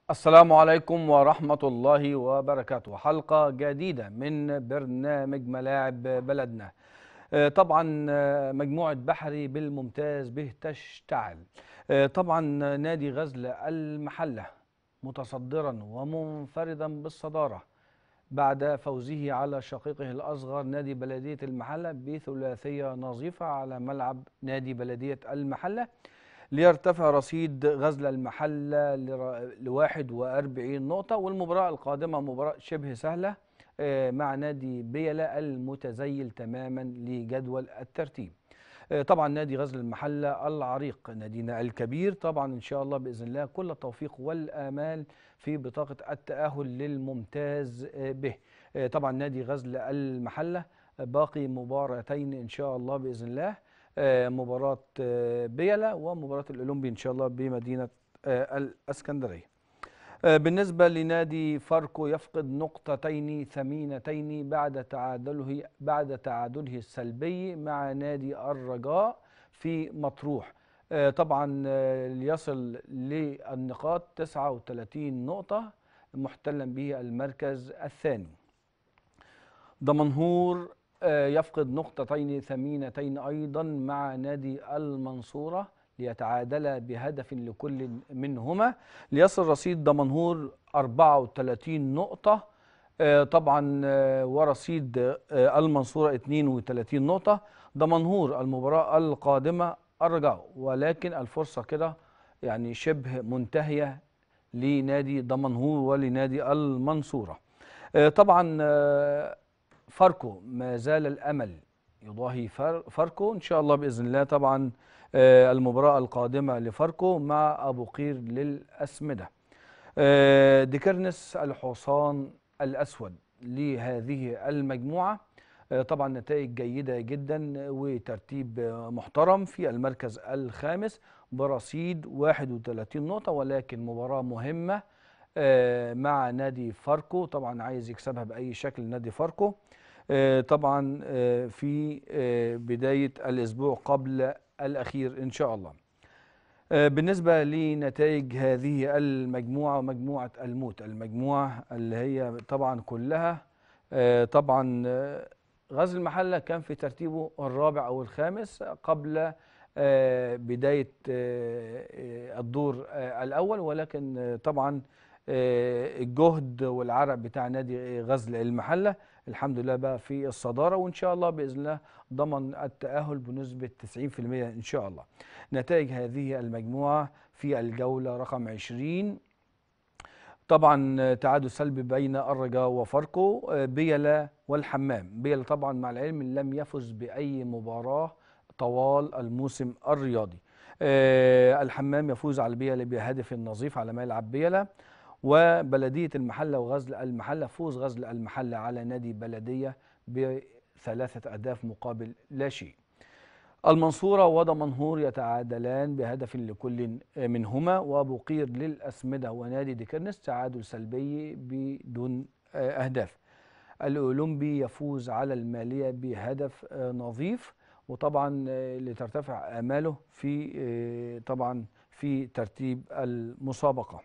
السلام عليكم ورحمة الله وبركاته حلقة جديدة من برنامج ملاعب بلدنا آه، طبعا آه، مجموعة بحري بالممتاز به تشتعل آه، طبعا نادي غزل المحلة متصدرا ومنفردا بالصدارة بعد فوزه على شقيقه الأصغر نادي بلدية المحلة بثلاثية نظيفة على ملعب نادي بلدية المحلة ليرتفع رصيد غزل المحلة ل 41 نقطة والمباراة القادمة مباراة شبه سهلة آه، مع نادي بيلا المتزيل تماما لجدول الترتيب آه، طبعا نادي غزل المحلة العريق نادينا الكبير طبعا إن شاء الله بإذن الله كل التوفيق والآمال في بطاقة التأهل للممتاز آه، به آه، طبعا نادي غزل المحلة باقي مباراتين إن شاء الله بإذن الله آه، مباراة آه، بيلا ومباراة الأولمبي إن شاء الله بمدينة آه، الإسكندرية آه، بالنسبة لنادي فاركو يفقد نقطتين ثمينتين بعد تعادله بعد تعادله السلبي مع نادي الرجاء في مطروح آه، طبعا آه، ليصل للنقاط 39 نقطة محتلا به المركز الثاني دمنهور آه، يفقد نقطتين ثمينتين أيضا مع نادي المنصورة ليتعادل بهدف لكل منهما ليصل رصيد دمنهور 34 نقطة آه، طبعا آه، ورصيد آه، المنصورة 32 نقطة دمنهور المباراة القادمة الرجاء ولكن الفرصة كده يعني شبه منتهية لنادي دمنهور ولنادي المنصورة آه، طبعا آه، فاركو ما زال الامل يضاهي فار- فاركو ان شاء الله باذن الله طبعا آه، المباراه القادمه لفاركو مع ابو قير للاسمده آه، ديكرنس الحصان الاسود لهذه المجموعه آه، طبعا نتائج جيده جدا وترتيب آه، محترم في المركز الخامس برصيد 31 نقطه ولكن مباراه مهمه آه، مع نادي فاركو طبعا عايز يكسبها باي شكل نادي فاركو آه، طبعا آه، في آه، بدايه الاسبوع قبل الاخير ان شاء الله آه، بالنسبه لنتائج هذه المجموعه مجموعه الموت المجموعه اللي هي طبعا كلها آه، طبعا آه، غزل المحله كان في ترتيبه الرابع او الخامس قبل آه، بدايه آه، آه، الدور آه، الاول ولكن آه، طبعا آه، الجهد والعرق بتاع نادي غزل المحله الحمد لله بقى في الصداره وان شاء الله باذن الله ضمن التاهل بنسبه 90% ان شاء الله. نتائج هذه المجموعه في الجوله رقم 20 طبعا تعادل سلبي بين الرجاء وفاركو آه، بيلا والحمام بيلا طبعا مع العلم لم يفز باي مباراه طوال الموسم الرياضي آه، الحمام يفوز على بيلا بهدف نظيف على ملعب بيلا وبلديه المحله وغزل المحله فوز غزل المحله على نادي بلديه بثلاثه اهداف مقابل لا شيء المنصورة ودمنهور يتعادلان بهدف لكل منهما وأبو قير للأسمدة ونادي ديكرنس تعادل سلبي بدون آه، أهداف الأولمبي يفوز على المالية بهدف آه، نظيف وطبعا آه، لترتفع آماله في آه، طبعا في ترتيب المسابقة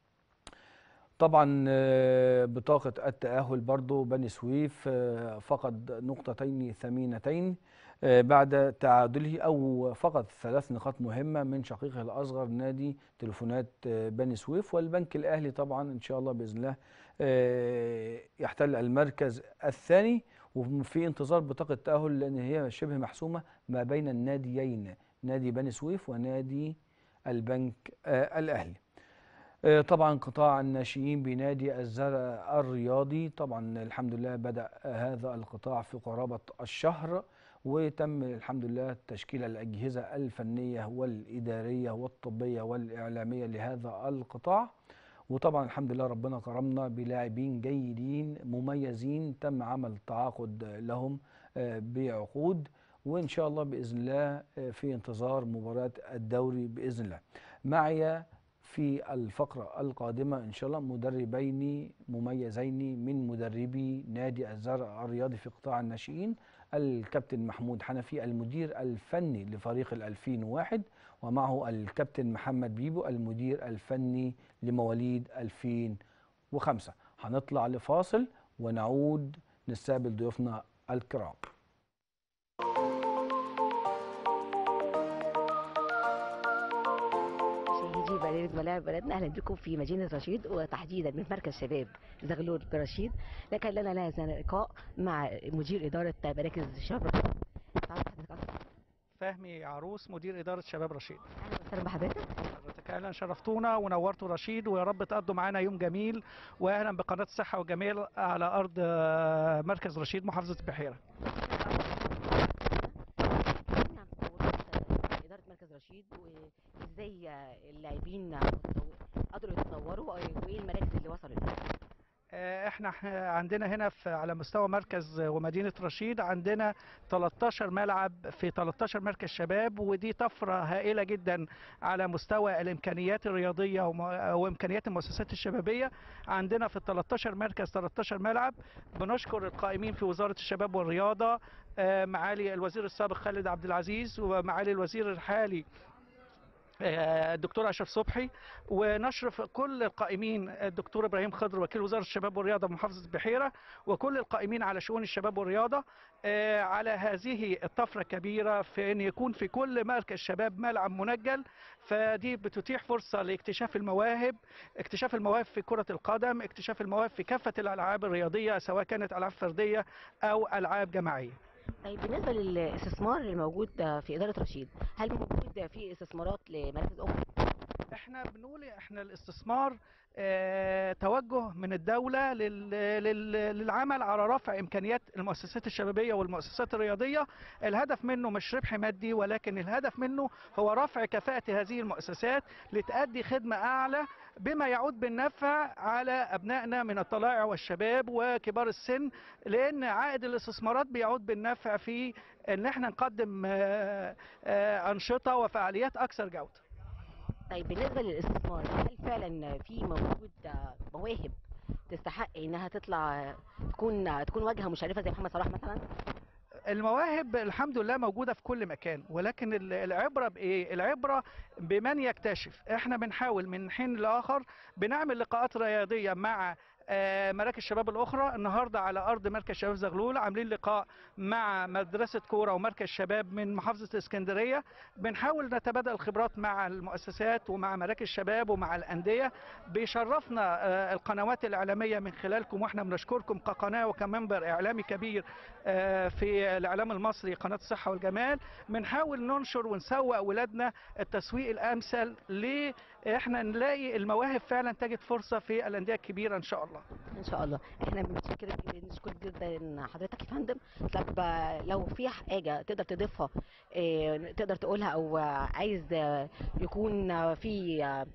طبعا آه، بطاقة التأهل برضو بني سويف آه، فقد نقطتين ثمينتين آه، بعد تعادله أو فقد ثلاث نقاط مهمة من شقيقه الأصغر نادي تليفونات آه، بني سويف والبنك الأهلي طبعا إن شاء الله بإذن الله آه، يحتل المركز الثاني وفي انتظار بطاقة تأهل لأن هي شبه محسومة ما بين الناديين نادي بني سويف ونادي البنك آه، الأهلي آه، طبعا قطاع الناشئين بنادي الزرع الرياضي طبعا الحمد لله بدأ هذا القطاع في قرابة الشهر وتم الحمد لله تشكيل الأجهزة الفنية والإدارية والطبية والإعلامية لهذا القطاع وطبعا الحمد لله ربنا كرمنا بلاعبين جيدين مميزين تم عمل تعاقد لهم آه، بعقود وإن شاء الله بإذن الله آه، في انتظار مباراة الدوري بإذن الله معي في الفقرة القادمة إن شاء الله مدربين مميزين من مدربي نادي الزرع الرياضي في قطاع الناشئين الكابتن محمود حنفي المدير الفني لفريق ال 2001 ومعه الكابتن محمد بيبو المدير الفني لمواليد 2005 هنطلع لفاصل ونعود نستقبل ضيوفنا الكرام مشاهدي برنامج ملاعب بلدنا اهلا بكم في مدينه رشيد وتحديدا من مركز شباب زغلول برشيد لكن لنا هذا اللقاء مع مدير اداره مراكز الشباب رشيد تعرف حضرتك أكتر؟ فهمي عروس مدير إدارة شباب رشيد اهلا وسهلا بحضرتك حضرتك أهلا شرفتونا ونورتوا رشيد ويا رب تقضوا معانا يوم جميل وأهلا بقناة الصحة والجمال على أرض آه، مركز رشيد محافظة البحيرة كلمني عن تطورات اداره مركز رشيد وازاي اللاعبين متطو- قدروا يتطوروا وايه المراكز اللي وصلوا لها آه، احنا ح- عندنا هنا في على مستوى مركز ومدينة رشيد عندنا 13 ملعب في 13 مركز شباب ودي طفرة هائلة جدا على مستوى الإمكانيات الرياضية وم- وإمكانيات المؤسسات الشبابية عندنا في ال 13 مركز 13 ملعب بنشكر القائمين في وزارة الشباب والرياضة آه، معالي الوزير السابق خالد عبد العزيز ومعالي الوزير الحالي آه، الدكتور اشرف صبحي ونشرف كل القائمين الدكتور ابراهيم خضر وكيل وزاره الشباب والرياضه بمحافظه البحيره وكل القائمين على شؤون الشباب والرياضه آه، على هذه الطفره الكبيره في ان يكون في كل مركز شباب ملعب منجل فدي بتتيح فرصه لاكتشاف المواهب اكتشاف المواهب في كره القدم اكتشاف المواهب في كافه الالعاب الرياضيه سواء كانت العاب فرديه او العاب جماعيه طيب بالنسبه للاستثمار الموجود في اداره رشيد هل موجود في استثمارات لمراكز اخرى احنا بنقول احنا الاستثمار اه توجه من الدولة لل لل للعمل على رفع امكانيات المؤسسات الشبابية والمؤسسات الرياضية الهدف منه مش ربح مادي ولكن الهدف منه هو رفع كفاءة هذه المؤسسات لتأدي خدمة اعلى بما يعود بالنفع على ابنائنا من الطلائع والشباب وكبار السن لان عائد الاستثمارات بيعود بالنفع في ان احنا نقدم اه اه انشطة وفعاليات اكثر جودة طيب بالنسبه للاستثمار هل فعلا في موجود مواهب تستحق انها تطلع تكون تكون واجهه مشرفه زي محمد صلاح مثلا المواهب الحمد لله موجودة في كل مكان ولكن ال- العبرة بإيه؟ العبرة بمن يكتشف احنا بنحاول من حين لآخر بنعمل لقاءات رياضية مع آه، مراكز الشباب الأخرى النهاردة على أرض مركز شباب زغلول عاملين لقاء مع مدرسة كورة ومركز شباب من محافظة الإسكندرية بنحاول نتبادل الخبرات مع المؤسسات ومع مراكز الشباب ومع الأندية بيشرفنا آه، القنوات الإعلامية من خلالكم وإحنا بنشكركم كقناة وكمنبر إعلامي كبير آه، في الإعلام المصري قناة الصحة والجمال بنحاول ننشر ونسوق ولادنا التسويق الأمثل ليه احنا نلاقي المواهب فعلا تجد فرصة في الأندية الكبيرة إن شاء الله ان شاء الله احنا بنشكر بنشكر جدا حضرتك يا فندم طب لو في حاجه تقدر تضيفها اه، تقدر تقولها او عايز اه، يكون في اه،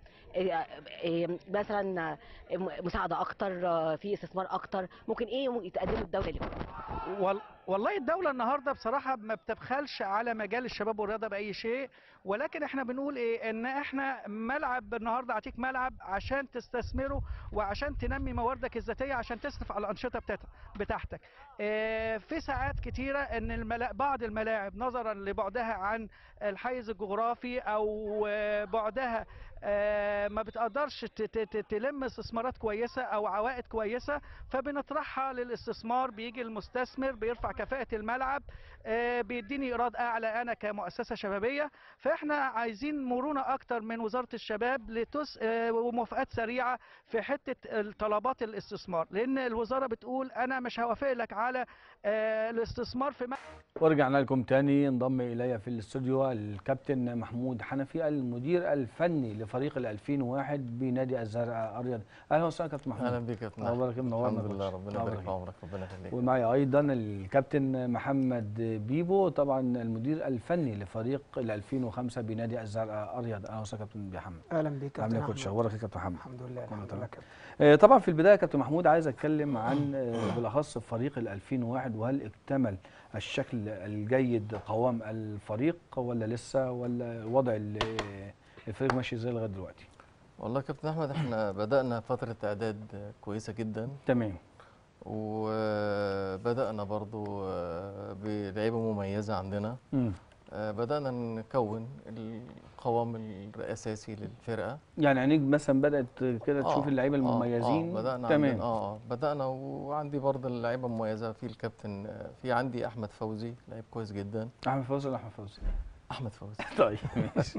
اه، مثلا مساعده اكتر اه، في استثمار اكتر ممكن ايه تقدمه الدوله لكم وال- والله الدولة النهاردة بصراحة ما بتبخلش على مجال الشباب والرياضة بأي شيء ولكن احنا بنقول ايه ان احنا ملعب النهاردة اعطيك ملعب عشان تستثمره وعشان تنمي مواردك الذاتية عشان تصرف على الأنشطة بتاعت- بتاعتك اه، في ساعات كتيرة ان الملا... بعض الملاعب نظرا لبعدها عن الحيز الجغرافي او اه، بعدها اه، ما بتقدرش ت- ت- ت- تلم استثمارات كويسة او عوائد كويسة فبنطرحها للاستثمار بيجي المستثمر بيرفع كفاءة الملعب آه، بيديني ايراد اعلى انا كمؤسسة شبابية فاحنا عايزين مرونة اكتر من وزارة الشباب لتس آه، وموافقات سريعة في حتة الطلبات الاستثمار لان الوزارة بتقول انا مش هوافق لك على آه، الاستثمار في ورجعنا لكم تاني انضم الي في الاستوديو الكابتن محمود حنفي المدير الفني لفريق ال 2001 بنادي الزرقاء اريض اهلا وسهلا كابتن محمود اهلا بك يا كابتن الله يبارك فيك، منورنا الحمد يا لله باشا. ربنا الله يبارك في يبارك عمرك ربنا يخليك ومعي ايضا الكابتن محمد بيبو طبعا المدير الفني لفريق ال 2005 بنادي الزرقاء اريض اهلا وسهلا كابتن محمد اهلا بيك يا عامل ايه كابتن يا كوتش أحمد. اخبارك يا كابتن محمد الحمد لله كله الحمد تمام. لله كابتن آه، طبعا في البدايه كابتن محمود عايز اتكلم عن آه، بالاخص فريق ال 2001 وهل اكتمل الشكل الجيد قوام الفريق ولا لسه ولا الوضع ال- الفريق ماشي ازاي لغايه دلوقتي والله يا كابتن احمد احنا بدانا فتره اعداد كويسه جدا تمام وبدانا برضو بلعيبه مميزه عندنا امم آه، بدأنا نكون القوام الأساسي للفرقة يعني عينيك مثلا بدات كده تشوف آه، اللعيبه آه، المميزين آه بدأنا تمام عندنا اه بدأنا وعندي برضه اللعيبة مميزة في الكابتن آه، في عندي أحمد فوزي لعيب كويس جدا احمد فوزي ولا احمد فوزي أحمد فوزي طيب ماشي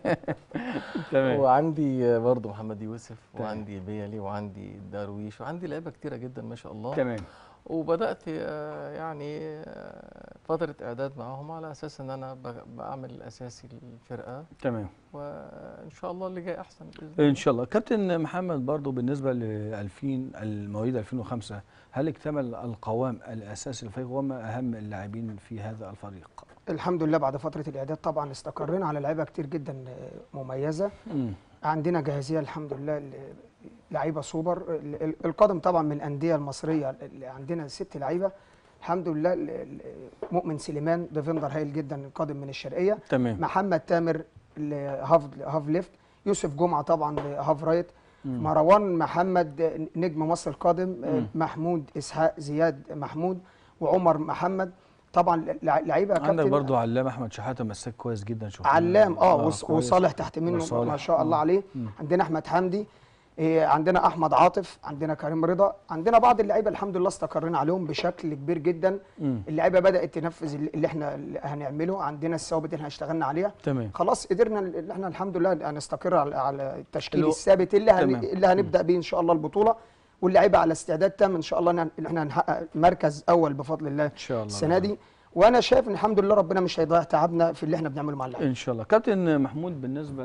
تمام وعندي برضه محمد يوسف تمام. وعندي بيلي وعندي درويش وعندي لعيبة كتيرة جدا ما شاء الله تمام وبدأت آه، يعني آه، فترة إعداد معاهم على أساس إن أنا ب- بعمل الأساسي للفرقة تمام وإن شاء الله اللي جاي أحسن بإذن الله ان شاء الله كابتن محمد برضو بالنسبه ل 2000 المواليد 2005 هل اكتمل القوام الاساسي للفريق وما اهم اللاعبين في هذا الفريق الحمد لله بعد فتره الاعداد طبعا استقرينا على لعيبه كتير جدا آه، مميزه مم. عندنا جاهزيه الحمد لله ل- لعيبه سوبر ال- ال- القادم طبعا من الانديه المصريه اللي عندنا ست لعيبه الحمد لله ال- ال- مؤمن سليمان ديفندر هايل جدا القادم من الشرقيه تمام محمد تامر ل- هاف هاف ليفت يوسف جمعه طبعا هاف رايت مم. مروان محمد نجم مصر القادم مم. محمود اسحاق زياد محمود وعمر محمد طبعا لع- لعيبه عندك كابتن برضو علام احمد شحاته مساك كويس جدا شفناه علام اه وص- كويس. وصالح تحت منه وصالح. ما شاء الله آه. عليه مم. عندنا احمد حمدي إيه، عندنا احمد عاطف عندنا كريم رضا عندنا بعض اللعيبه الحمد لله استقرينا عليهم بشكل كبير جدا مم. اللعيبه بدات تنفذ اللي اللي احنا اللي هنعمله عندنا الثوابت اللي احنا اشتغلنا عليها تمام خلاص قدرنا اللي احنا الحمد لله هنستقر على على التشكيل اللي هو- الثابت اللي هن تمام. اللي هنبدا بيه ان شاء الله البطوله واللعيبه على استعداد تام ان شاء الله ان إن احنا هنحقق مركز اول بفضل الله ان شاء الله السنه دي وانا شايف ان الحمد لله ربنا مش هيضيع تعبنا في اللي احنا بنعمله مع اللعيبه ان شاء الله كابتن محمود بالنسبه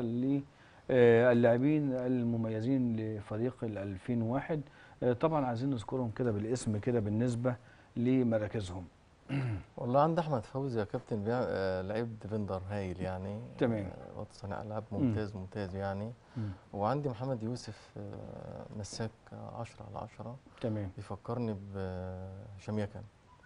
للاعبين المميزين لفريق ال 2001 آه، طبعا عايزين نذكرهم كده بالاسم كده بالنسبه لمراكزهم والله عند احمد فوزي يا كابتن بيع... آه لعيب ديفندر هايل يعني تمام. آه وقت صانع العاب ممتاز ممتاز يعني مم. وعندي محمد يوسف آه مساك 10 على 10 تمام بيفكرني بهشام يكن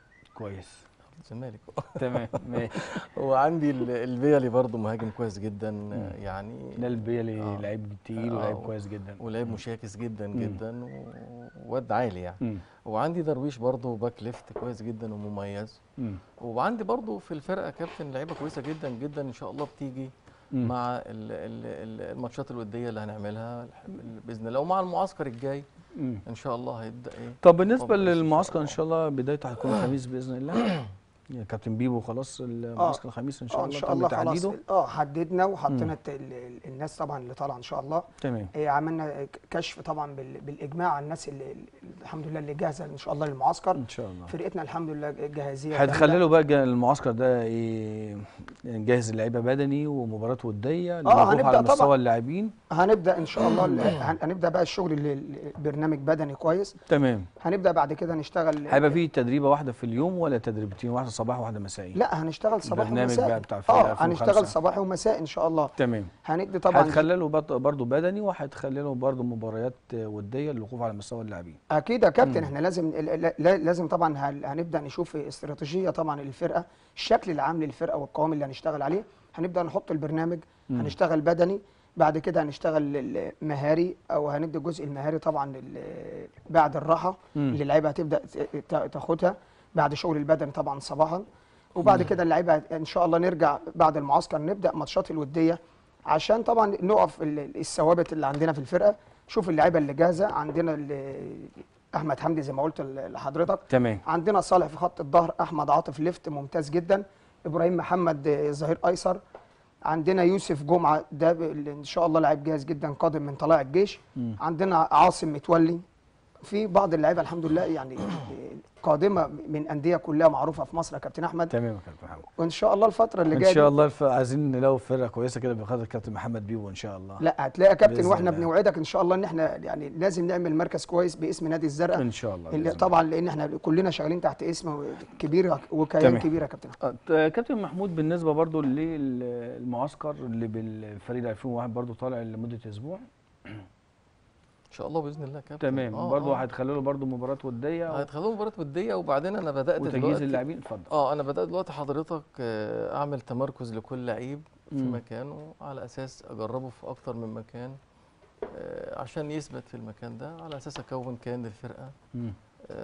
كويس الزمالك تمام ماشي وعندي ال- البيلي برضه مهاجم كويس جدا آه يعني ده البيلي آه. لعيب تقيل آه، ولعيب و- كويس جدا ولعيب مشاكس جدا مم. جدا وواد عالي يعني مم. وعندي درويش برضه باك ليفت كويس جدا ومميز مم. وعندي برضه في الفرقه كابتن لعيبه كويسه جدا جدا ان شاء الله بتيجي مم. مع ال- ال- ال- الماتشات الوديه اللي هنعملها الح- باذن الله ومع المعسكر الجاي مم. ان شاء الله هيبدا ايه طب بالنسبه اتفضل يا أستاذ للمعسكر ان شرف. شاء الله بدايته هتكون الخميس باذن الله يا كابتن بيبو خلاص المعسكر الخميس ان شاء اه الله ان شاء تم الله خلاص تحديده اه حددنا وحطينا الت- ال- ال- الناس طبعا اللي طالعه ان شاء الله تمام إيه عملنا ك- كشف طبعا بال- بالاجماع على الناس اللي اللي- الحمد لله اللي جاهزه ان شاء الله للمعسكر ان شاء الله فرقتنا الحمد لله جاهزيه كاملة. هتخللوا بقى جا- المعسكر ده ايه نجهز اللعيبه بدني ومباراه وديه آه، للوقوف هنبدأ على طبعا. مستوى اللاعبين هنبدا ان شاء الله ال- هن- هنبدا بقى الشغل اللي- اللي- برنامج بدني كويس تمام هنبدا بعد كده نشتغل هيبقى في تدريبه واحده في اليوم ولا تدريبتين واحده صباح وواحده مسائي لا هنشتغل صباحي البرنامج ومساء بقى بتاع فرقة اه 2005. هنشتغل صباحي ومساء ان شاء الله تمام هندي طبعا هتخللوا بط- برضو بدني وهتخللوا برضو مباريات وديه للوقوف على مستوى اللاعبين اكيد يا كابتن مم. احنا لازم لا- لا- لازم طبعا هن- هنبدا نشوف استراتيجيه طبعا للفرقه الشكل العام للفرقه والقوام اللي هنشتغل عليه هنبدا نحط البرنامج مم. هنشتغل بدني بعد كده هنشتغل المهاري او هندي الجزء المهاري طبعا لل- بعد الراحه مم. اللي اللعيبه هتبدا ت- ت- تاخدها بعد شغل البدني طبعا صباحا وبعد كده اللعيبه ان شاء الله نرجع بعد المعسكر نبدا ماتشات الوديه عشان طبعا نقف ال- الثوابت اللي عندنا في الفرقه شوف اللعيبه اللي جاهزه عندنا ال- احمد حمدي زي ما قلت ل- لحضرتك تمام عندنا صالح في خط الظهر احمد عاطف ليفت ممتاز جدا ابراهيم محمد آه، ظهير ايسر عندنا يوسف جمعه ده ب- اللي ان شاء الله لاعب جاهز جدا قادم من طلائع الجيش مم. عندنا عاصم متولي في بعض اللعيبه الحمد لله يعني آه، قادمه من انديه كلها معروفه في مصر يا كابتن احمد تمام يا كابتن محمد وان شاء الله الفتره اللي ان جايه شاء دي- الله الف... عايزين نلاقوا فرقه كويسه كده بقياده الكابتن محمد بيبو ان شاء الله لا هتلاقي يا كابتن بإذن واحنا الله. بنوعدك ان شاء الله ان احنا يعني لازم نعمل مركز كويس باسم نادي الزرقاء ان شاء الله اللي بإذن طبعا لان احنا كلنا شغالين تحت اسم كبير وكيان تمام. كبير يا كابتن آه، ت- كابتن محمود بالنسبه برضو للمعسكر اللي بالفريق 2001 برضو طالع لمده اسبوع ان شاء الله باذن الله يا كابتن تمام آه، برضو آه. هتخلوا له برضو مباراه وديه و- هيتخلوه مباراه وديه وبعدين انا بدات وتجهيز دلوقتي اللاعبين اتفضل اه انا بدات دلوقتي حضرتك آه، اعمل تمركز لكل لعيب في مم. مكانه على اساس اجربه في اكتر من مكان آه، عشان يثبت في المكان ده على اساس اكون كيان للفرقه مم.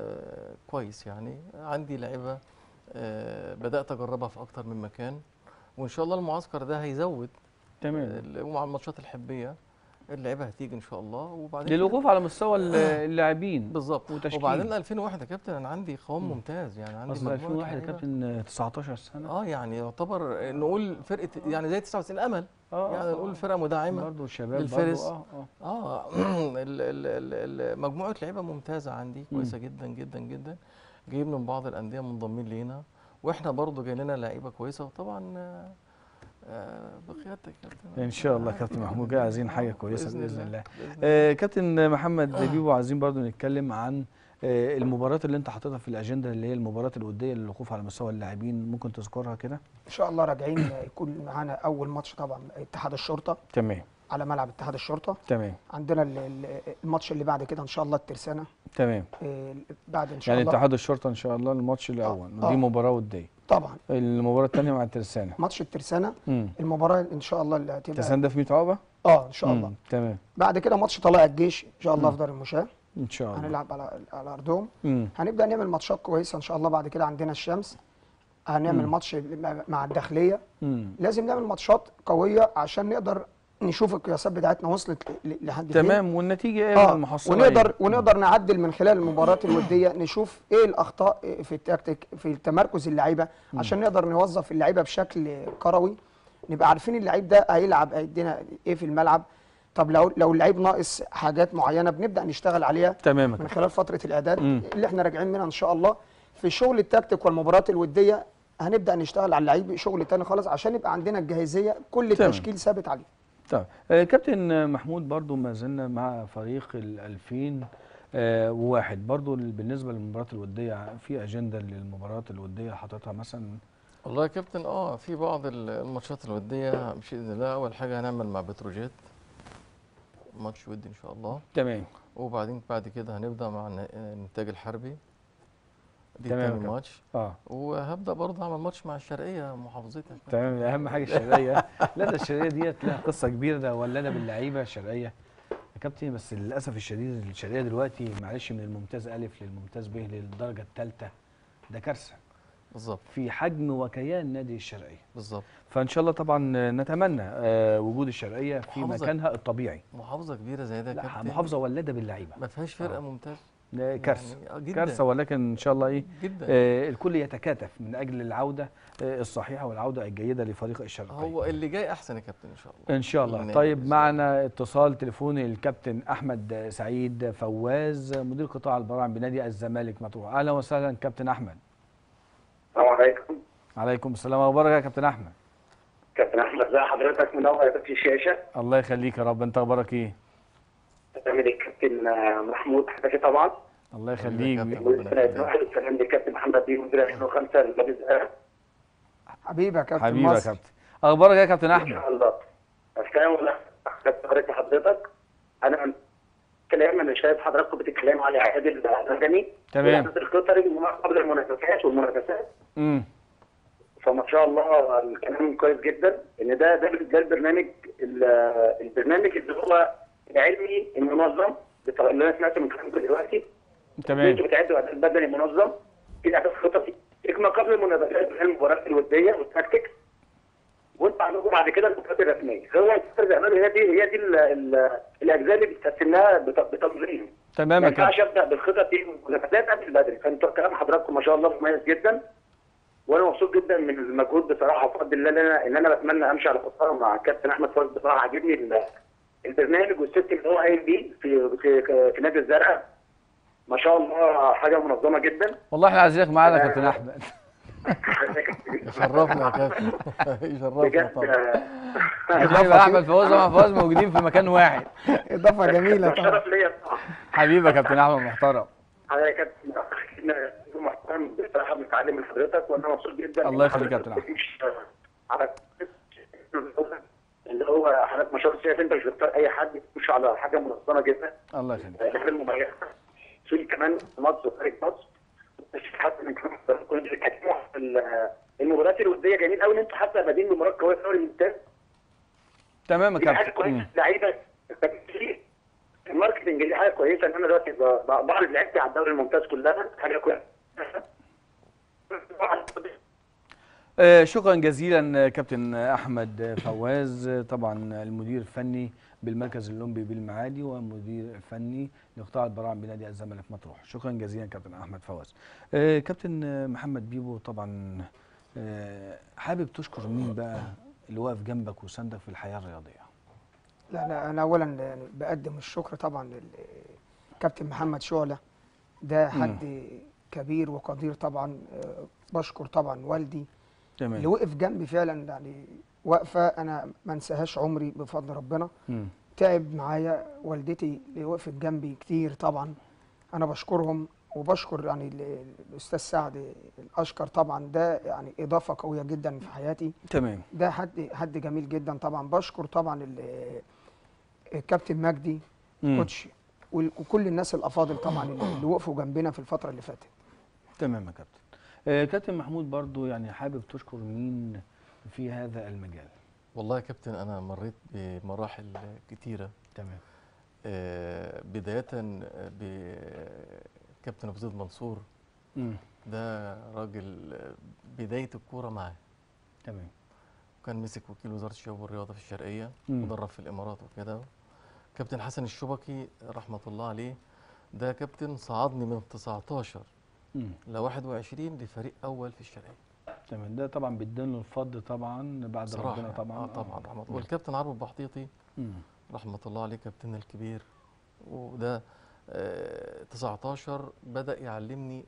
آه، كويس يعني عندي لعيبه آه، بدات اجربها في اكتر من مكان وان شاء الله المعسكر ده هيزود تمام ال- ومع الماتشات الحبيه اللعيبه هتيجي ان شاء الله وبعدين كده- للوقوف على مستوى ال- اللاعبين بالظبط وتشكيل. وبعدين 2001 يا كابتن انا عندي قوام ممتاز يعني عندي اصل مجموعة 2001 يا لعيبة. كابتن 19 سنه اه يعني يعتبر نقول فرقه يعني زي 99 امل اه يعني نقول فرقه مدعمه برضه الشباب للفارس. برضه اه اه اه ال- ال- ال- ال- مجموعه لعيبه ممتازه عندي كويسه جدا جدا جدا جايين من بعض الانديه منضمين لينا واحنا برضو جاي لنا لعيبه كويسه وطبعا آه، آه، بقيادتك يا كابتن ان شاء الله كابتن محمود جاي عايزين حاجه كويسه باذن الله بإذن آه كابتن محمد بيبو عايزين برضو نتكلم عن آه المباريات اللي انت حاططها في الاجنده اللي هي المباريات الوديه للوقوف على مستوى اللاعبين ممكن تذكرها كده ان شاء الله راجعين يكون معانا اول ماتش طبعا اتحاد الشرطه تمام على ملعب اتحاد الشرطه تمام عندنا ال- ال- الماتش اللي بعد كده ان شاء الله الترسانه تمام إيه، بعد ان شاء يعني الله اتحاد الشرطه ان شاء الله الماتش الاول آه. ودي مباراه وديه طبعا المباراه الثانيه مع الترسانه ماتش الترسانه امم المباراه ان شاء الله اللي هتبقى الترسانه ده في 100 عقبه اه ان شاء الله مم، تمام بعد كده ماتش طلائع الجيش ان شاء الله مم. في دار المشاه ان شاء الله هنلعب على على ارضهم امم هنبدا نعمل ماتشات كويسه ان شاء الله بعد كده عندنا الشمس هنعمل مم. ماتش مع- مع الداخليه امم لازم نعمل ماتشات قويه عشان نقدر نشوف القياسات بتاعتنا وصلت ل- لحد فين تمام والنتيجه ايه اه المحصله ونقدر إيه؟ ونقدر نعدل من خلال المباريات الوديه نشوف ايه الاخطاء في التكتيك في تمركز اللعيبه عشان نقدر نوظف اللعيبه بشكل كروي نبقى عارفين اللعيب ده هيلعب هيدينا ايه في الملعب طب لو لو اللعيب ناقص حاجات معينه بنبدا نشتغل عليها تمام يا من كابتن. خلال فتره الاعداد مم. اللي احنا راجعين منها ان شاء الله في شغل التكتيك والمباريات الوديه هنبدا نشتغل على اللعيب شغل تاني خالص عشان يبقى عندنا الجاهزيه كل تمام. تشكيل ثابت عليه طيب آه، كابتن محمود برضو ما زلنا مع فريق ال 2001 برضو ال- بالنسبه للمباريات الوديه في اجنده للمباريات الوديه حاططها مثلا والله يا كابتن اه في بعض ال- الماتشات الوديه باذن الله اول حاجه هنعمل مع بتروجيت ماتش ودي ان شاء الله تمام وبعدين بعد كده هنبدا مع الن- الانتاج الحربي دي تمام يا تاني كابتن. ماتش اه وهبدا برضه اعمل ماتش مع الشرقيه محافظتك تمام اهم حاجه الشرقيه لا ده الشرقيه ديت لها قصه كبيره ده ولنا باللعيبه الشرقيه يا كابتن بس للاسف الشديد الشرقيه دلوقتي معلش من الممتاز الف للممتاز ب للدرجه الثالثه ده كارثه بالظبط في حجم وكيان نادي الشرقيه بالظبط فان شاء الله طبعا نتمنى آه، وجود الشرقيه في محافظة. مكانها الطبيعي محافظه كبيره زي ده يا لا كابتن محافظه ولاده باللعيبه ما فيهاش فرقه آه. ممتازه ده كارثه يعني آه جدا كارثه ولكن ان شاء الله ايه جدا آه الكل يتكاتف من اجل العوده آه الصحيحه والعوده الجيده لفريق الشرقيه هو اللي جاي احسن يا كابتن ان شاء الله ان شاء الله النادي طيب بإذن معنا اتصال تليفوني الكابتن احمد سعيد فواز مدير قطاع البراعم بنادي الزمالك مطروح اهلا وسهلا كابتن احمد السلام عليكم عليكم السلام اخبارك يا كابتن احمد كابتن احمد ازي حضرتك منور يا في الشاشه الله يخليك يا رب انت اخبارك ايه تعمل الكابتن آه، محمود حكي طبعا الله حبيبي يخليك يا كابتن. مدير فرقه واحد السلام للكابتن محمد بيه مدير 2005 لنادي الزقاق حبيبي يا كابتن حبيبي يا مصر. كابتن اخبارك إيه يا كابتن ان احمد شاء الله السلام عليكم حضرتك حضرتك انا من كلام انا شايف حضراتكم بتتكلموا على اعداد المدني تمام. والاعداد القطري قبل المنافسات والمنافسات امم فما شاء الله الكلام كويس جدا ان ده ده ده البرنامج ال- البرنامج اللي هو العلمي المنظم بتاع- اللي انا سمعته من كلامكم دلوقتي تمام انتوا بتعدوا اعداد بدني منظم في اعداد خططي اجمع قبل المنافسات اللي هي المباريات الوديه والتكتيك وانت عندكم بعد كده المباريات الرسميه هو الفتره الزمالك هي دي هي دي ال- ال- الاجزاء اللي بتقسمناها بت- بتنظيم تمام ما يا كابتن ينفعش ابدا بالخطط دي والمنافسات قبل البدري فانتوا كلام حضراتكم ما شاء الله مميز جدا وانا مبسوط جدا من المجهود بصراحه بفضل الله ان انا ان انا بتمنى امشي على خطاه مع الكابتن احمد فوز بصراحه عاجبني ال- البرنامج والسيستم اللي هو قايم بيه في في في نادي الزرقاء ما شاء الله حاجه منظمه جدا والله احنا عايزينك معانا يا كابتن احمد يشرفنا يا كابتن يشرفنا بجد طبعا حبيبي احمد فواز وأحمد فواز موجودين في مكان واحد اضافه جميله طبعا شرف ليا طبعا حبيبي يا كابتن احمد محترم حضرتك يا كابتن محترم بصراحه بنتعلم من حضرتك وانا مبسوط جدا الله يخليك يا كابتن أحمد. على اللي هو حضرتك ما شاء الله شايف انت مش بتختار اي حد تخش على حاجه منظمه جدا الله يخليك الحاجه المميزه في كمان في مصر وخارج مصر مش حتى من كمان كنتوا بتتكلموا في ال- المباريات الوديه جميل قوي ان انتوا حتى بادئين بمباراه قويه في الدوري الممتاز تمام يا دي حاجه كابتن كويسه مم. لعيبه الماركتنج دي حاجه كويسه ان انا دلوقتي ب- ب- بعرض لعيبتي على الدوري الممتاز كلها حاجه كويسه آه، شكرا جزيلا كابتن احمد فواز طبعا المدير الفني بالمركز الاولمبي بالمعادي ومدير الفني لقطاع البراعم بنادي الزمالك مطروح شكرا جزيلا كابتن احمد فواز آه، كابتن محمد بيبو طبعا آه، حابب تشكر مين بقى اللي واقف جنبك وساندك في الحياه الرياضيه لا لا انا اولا يعني بقدم الشكر طبعا للكابتن محمد شعله ده حد كبير وقدير طبعا آه، بشكر طبعا والدي اللي تمام وقف جنبي فعلا يعني وقفه انا ما انساهاش عمري بفضل ربنا مم. تعب معايا والدتي اللي وقفت جنبي كتير طبعا انا بشكرهم وبشكر يعني ال- الاستاذ سعد الاشكر طبعا ده يعني اضافه قويه جدا في حياتي تمام ده حد حد جميل جدا طبعا بشكر طبعا ال- الكابتن مجدي مم. كوتش وال- وكل الناس الافاضل طبعا اللي اللي وقفوا جنبنا في الفتره اللي فاتت تمام يا كابتن آه، كابتن محمود برضو يعني حابب تشكر مين في هذا المجال والله يا كابتن انا مريت بمراحل كتيره تمام آه، بدايه بكابتن ابو زيد منصور مم. ده راجل آه، بدايه الكوره معاه تمام وكان مسك وكيل وزاره الشباب والرياضه في الشرقيه مم. ودرب في الامارات وكده كابتن حسن الشبكي رحمه الله عليه ده كابتن صعدني من 19 مم. ل 21 لفريق اول في الشرقيه تمام ده طبعا بيديله الفضل طبعا بعد بصراحه ربنا يعني. طبعا اه طبعا رحمه الله والكابتن عرب البحطيطي مم. رحمه الله عليه كابتننا الكبير وده آه 19 بدا يعلمني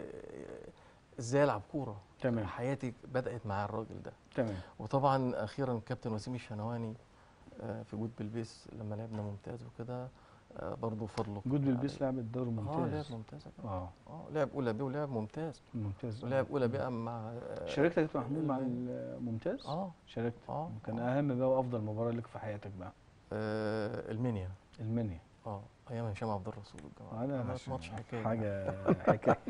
آه ازاي العب كوره تمام حياتي بدات مع الراجل ده تمام وطبعا اخيرا كابتن وسيم الشنواني آه، في جود بلبيس لما لعبنا ممتاز وكده آه، برضه فضله جود كبير بالبيس عليه. لعب الدور اه لعب ممتاز ممتاز يا كابتن. اه اه لعب اولى بيه ولعب ممتاز ممتاز ولعب اولى بيه مع آه، شاركت يا كابتن محمود مع ال- الممتاز اه شاركت اه كان آه. اهم بقى وافضل مباراه لك في حياتك بقى آه، المنيا المنيا اه ايام هشام عبد الرسول والجماعه انا عملت ماشي ماتش حكايه حاجه حكايه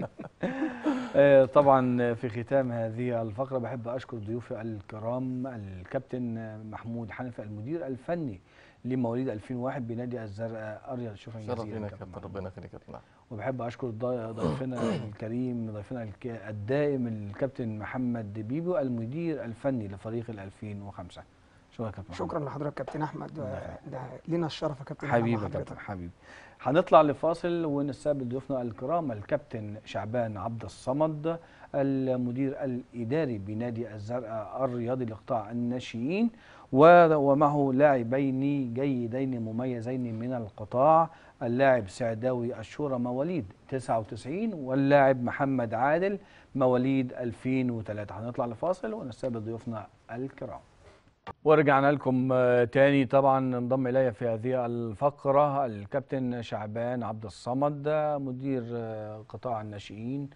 آه، طبعا في ختام هذه الفقره بحب اشكر ضيوفي الكرام الكابتن محمود حنفي المدير الفني لمواليد 2001 بنادي الزرقاء اريال شكرا شرف جزيلا لينا يا كابتن كابتن محمود. ربنا يخليك يا كابتن أحمد. وبحب اشكر ضي- ضيفنا الكريم ضيفنا الك- الدائم الكابتن محمد بيبو المدير الفني لفريق ال 2005 شكرا يا كابتن محمد. شكرا لحضرتك كابتن احمد الله و- يخليك. ده لينا الشرف يا كابتن حبيبي مع يا حضرتك. كابتن حبيبي هنطلع لفاصل ونستقبل ضيوفنا الكرام الكابتن شعبان عبد الصمد المدير الاداري بنادي الزرقاء الرياضي لقطاع الناشئين و- ومعه لاعبين جيدين مميزين من القطاع اللاعب سعداوي الشورى مواليد 99 واللاعب محمد عادل مواليد 2003 هنطلع لفاصل ونستقبل ضيوفنا الكرام ورجعنا لكم آه، تاني طبعا انضم الي في هذه الفقره الكابتن شعبان عبد الصمد آه، مدير آه، قطاع الناشئين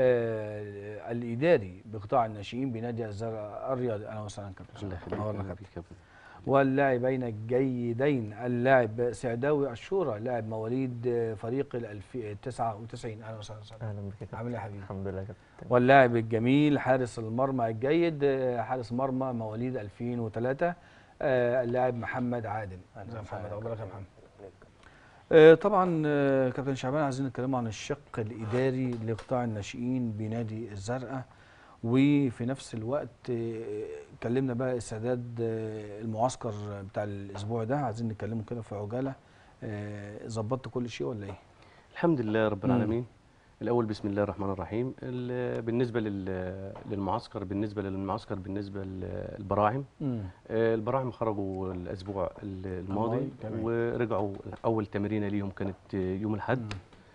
آه، الاداري بقطاع الناشئين بنادي الزرقاء الرياضي اهلا وسهلا كابتن الله شعبان. يخليك نورنا الله كابتن. يخليك يا كابتن واللاعبين الجيدين اللاعب سعداوي الشورى لاعب مواليد آه، فريق ال 99 اهلا وسهلا وسهلا. اهلا بك يا كابتن عامل ايه يا حبيبي؟ الحمد لله يا كابتن واللاعب الجميل حارس المرمى الجيد آه، حارس مرمى مواليد 2003 آه، اللاعب محمد عادل ازي يا محمد اخبارك يا محمد آه، طبعا آه، كابتن شعبان عايزين نتكلم عن الشق الاداري لقطاع الناشئين بنادي الزرقاء وفي نفس الوقت آه، اتكلمنا بقى استعداد آه، المعسكر بتاع الاسبوع ده عايزين نتكلموا كده في عجاله آه، ظبطت كل شيء ولا ايه؟ الحمد لله رب مم. العالمين الاول بسم الله الرحمن الرحيم ال- بالنسبه لل- للمعسكر بالنسبه للمعسكر بالنسبه للبراعم مم. آه، البراعم خرجوا الاسبوع ال- الماضي الماضي، تمام. ورجعوا اول تمرينه ليهم كانت آه، يوم الاحد مم.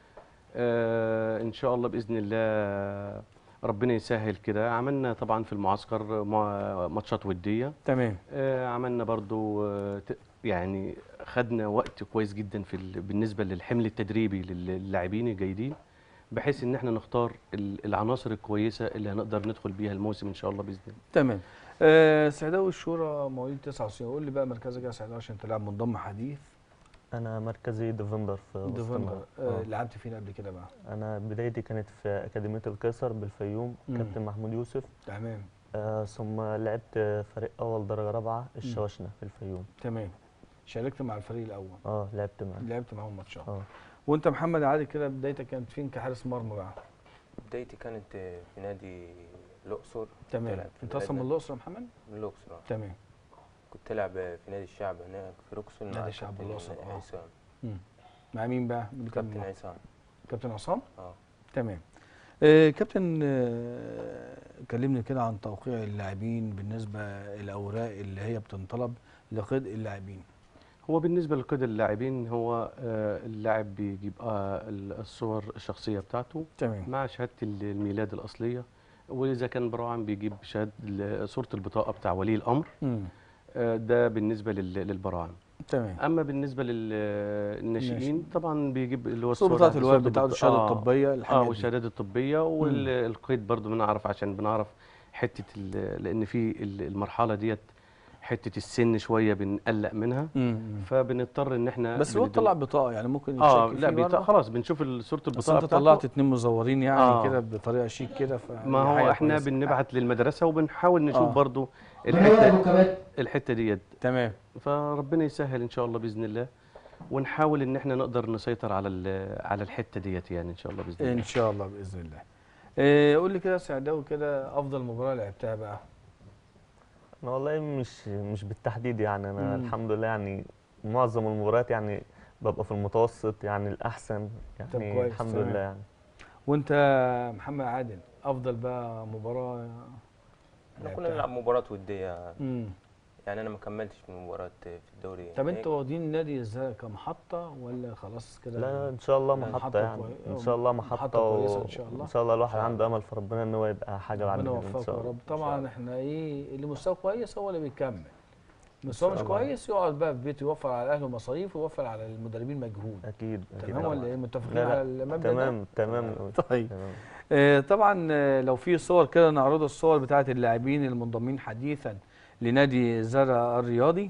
آه ان شاء الله باذن الله ربنا يسهل كده عملنا طبعا في المعسكر مع- ماتشات وديه تمام آه، عملنا برضو آه، ت- يعني خدنا وقت كويس جدا في ال- بالنسبه للحمل التدريبي لل- للاعبين الجيدين بحيث ان احنا نختار ال- العناصر الكويسه اللي هنقدر ندخل بيها الموسم ان شاء الله باذن الله تمام آه سعداوي الشورى مواليد 99 قول لي بقى مركزك يا سعداوي عشان انت لاعب منضم حديث انا مركزي ديفندر في وسط ديفندر الملعب. آه آه. لعبت فين قبل كده بقى انا بدايتي كانت في اكاديميه القيصر بالفيوم مم. كابتن محمود يوسف تمام آه ثم لعبت فريق اول درجه رابعه الشواشنه في الفيوم تمام شاركت مع الفريق الاول اه لعبت معاه لعبت معاهم ماتشات اه وانت محمد عادل كده بدايتك كانت فين كحارس مرمى بقى بدايتي كانت في نادي الاقصر تمام تلعب في انت اصلا من بلدنا. الاقصر يا محمد من الاقصر آه. تمام كنت تلعب في نادي الشعب هناك في روكسون نادي مع الشعب كابتن الأقصر، آه. عصام مع مين بقى اللي كان كابتن معاك؟ عصام كابتن عصام اه تمام آه كابتن آه كلمني كده عن توقيع اللاعبين بالنسبه الاوراق اللي هي بتنطلب لقيد اللاعبين هو بالنسبه لقيد اللاعبين هو آه، اللاعب بيجيب آه، الصور الشخصيه بتاعته تمام مع شهاده الميلاد الاصليه واذا كان براعم بيجيب شهاده ال- صوره البطاقه بتاع ولي الامر مم. آه، ده بالنسبه لل- للبراعم تمام اما بالنسبه للناشئين طبعا بيجيب اللي هو صورة الصورة- بتاعت الوالد صورة بتاعته البط- الشهاده آه، الطبيه اه الحاجات دي. والشهادات الطبيه والقيد برضو بنعرف عشان بنعرف حته ال- لان في ال- المرحله ديت حته السن شويه بنقلق منها مم. فبنضطر ان احنا بس هو بندو- طلع بطاقه يعني ممكن اه يتشك لا فيه بيط... مرة. خلاص بنشوف ال- صوره بس البطاقه انت بتاعته طلعت اتنين مزورين يعني آه. كده بطريقه شيك كده ف ما دي هو حاجة احنا كويسة. بنبعت للمدرسه وبنحاول نشوف آه. برضو الحته الحته ديت تمام فربنا يسهل ان شاء الله باذن الله ونحاول ان احنا نقدر نسيطر على ال- على الحته ديت يعني ان شاء الله باذن ان الله شاء الله باذن الله إيه قول لي كده يا سعداوي كده افضل مباراه لعبتها بقى انا والله مش مش بالتحديد يعني انا مم. الحمد لله يعني معظم المباريات يعني ببقى في المتوسط يعني الاحسن طب يعني كويس، الحمد تمام. لله يعني وانت محمد عادل افضل بقى مباراه احنا كنا لعبتها؟ نلعب مباراة ودية امم يعني انا ما كملتش من مباراة في الدوري طب هناك. انتوا واخدين نادي ازاي كمحطه ولا خلاص كده لا ان شاء الله لا، محطة محطة يعني كوي- ان شاء الله محطة محطة كويسة و... إن شاء الله. ان شاء الله الواحد إن شاء عنده امل في ربنا ان هو يبقى حاجة بعد ربنا كده ان يوفقك شاء يا الله رب طبعا احنا ايه اللي مستواه كويس هو اللي بيكمل مستواه مش شاء الله. كويس يقعد بقى في بيته يوفر على اهله مصاريف ويوفر على المدربين مجهود اكيد اكيد تمام طبعاً. ولا ايه متفقين لا، لا، على المبدا ده تمام تمام طيب تمام آه، طبعا آه، لو في صور كده نعرض الصور بتاعت اللاعبين المنضمين حديثا لنادي زرع الرياضي